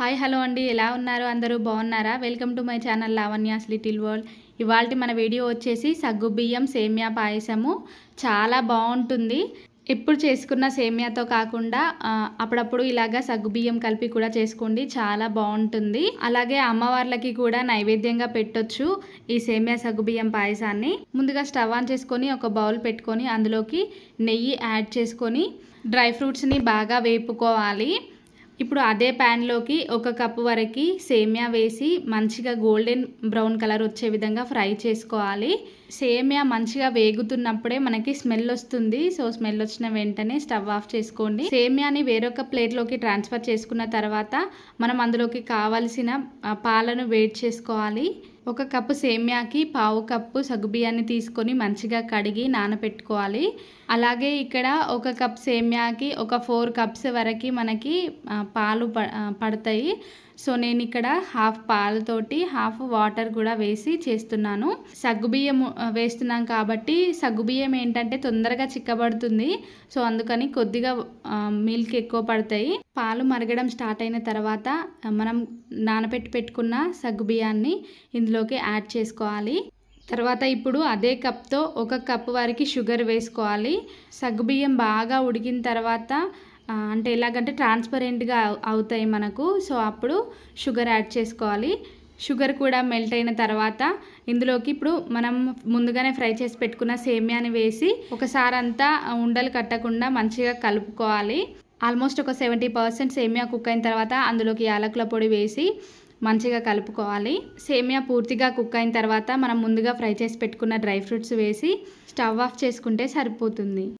hi hello అండి ఎలా ఉన్నారు అందరూ బాగున్నారా welcome to my channel Lavanya's little world ఇవాళ మన వీడియో వచ్చేసి సగ్గుబియ్యం సేమియా పాయసము చాలా బాగుంటుంది ఎప్పుడు చేసుకున్న సేమియాతో కాకుండా ఆ, అప్పుడప్పుడు ఇలాగా సగ్గుబియ్యం కలిపి కూడా చేసుకోండి చాలా బాగుంటుంది అలాగే అమ్మవార్లకి కూడా నైవేద్యంగా పెట్టొచ్చు ఈ సేమియా సగ్గుబియ్యం పాయసాన్ని ముందుగా స్టవ్ ఆన్ చేసుకొని ఒక బౌల్ పెట్టుకొని అందులోకి నెయ్యి యాడ్ చేసుకొని డ్రై ఫ్రూట్స్ని బాగా వేపుకోవాలి ఇప్పుడు అదే ప్యాన్లోకి ఒక కప్పు వరకు సేమియా వేసి మంచిగా గోల్డెన్ బ్రౌన్ కలర్ వచ్చే విధంగా ఫ్రై చేసుకోవాలి సేమియా మంచిగా వేగుతున్నప్పుడే మనకి స్మెల్ వస్తుంది సో స్మెల్ వచ్చిన వెంటనే స్టవ్ ఆఫ్ చేసుకోండి సేమియాని వేరొక ప్లేట్లోకి ట్రాన్స్ఫర్ చేసుకున్న తర్వాత మనం అందులోకి కావలసిన ఆ, పాలను వేడి చేసుకోవాలి ఒక కప్పు సేమియాకి పావు కప్పు సగ్గుబియ్యాన్ని తీసుకొని మంచిగా కడిగి నానబెట్టుకోవాలి అలాగే ఇక్కడ ఒక కప్ సేమియాకి ఒక ఫోర్ కప్స్ వరకు మనకి ఆ, పాలు ప- ఆ, పడతాయి సో నేను ఇక్కడ హాఫ్ పాలతోటి హాఫ్ వాటర్ కూడా వేసి చేస్తున్నాను సగ్గుబియ్యం ఆ, వేస్తున్నాం కాబట్టి సగ్గుబియ్యం ఏంటంటే తొందరగా చిక్కబడుతుంది సో అందుకని కొద్దిగా మిల్క్ ఎక్కువ పడతాయి పాలు మరగడం స్టార్ట్ అయిన తర్వాత ఆ, మనం నానబెట్టి పెట్టుకున్న సగ్గుబియ్యాన్ని ఇందులోకి యాడ్ చేసుకోవాలి తర్వాత ఇప్పుడు అదే కప్తో ఒక కప్ వరకు షుగర్ వేసుకోవాలి సగ్గుబియ్యం బాగా ఉడికిన తర్వాత ఆ, అంటే ఎలాగంటే ట్రాన్స్పరెంట్గా అవు- అవుతాయి మనకు సో అప్పుడు షుగర్ యాడ్ చేసుకోవాలి షుగర్ కూడా మెల్ట్ అయిన తర్వాత ఇందులోకి ఇప్పుడు మనం ముందుగానే ఫ్రై చేసి పెట్టుకున్న సేమియాని వేసి ఒకసారి అంతా ఉండలు కట్టకుండా మంచిగా కలుపుకోవాలి ఆల్మోస్ట్ ఒక సెవెంటీ పర్సెంట్ సేమియా కుక్ అయిన తర్వాత అందులోకి యాలకుల పొడి వేసి మంచిగా కలుపుకోవాలి సేమియా పూర్తిగా కుక్ అయిన తర్వాత మనం ముందుగా ఫ్రై చేసి పెట్టుకున్న డ్రై ఫ్రూట్స్ వేసి స్టవ్ ఆఫ్ చేసుకుంటే సరిపోతుంది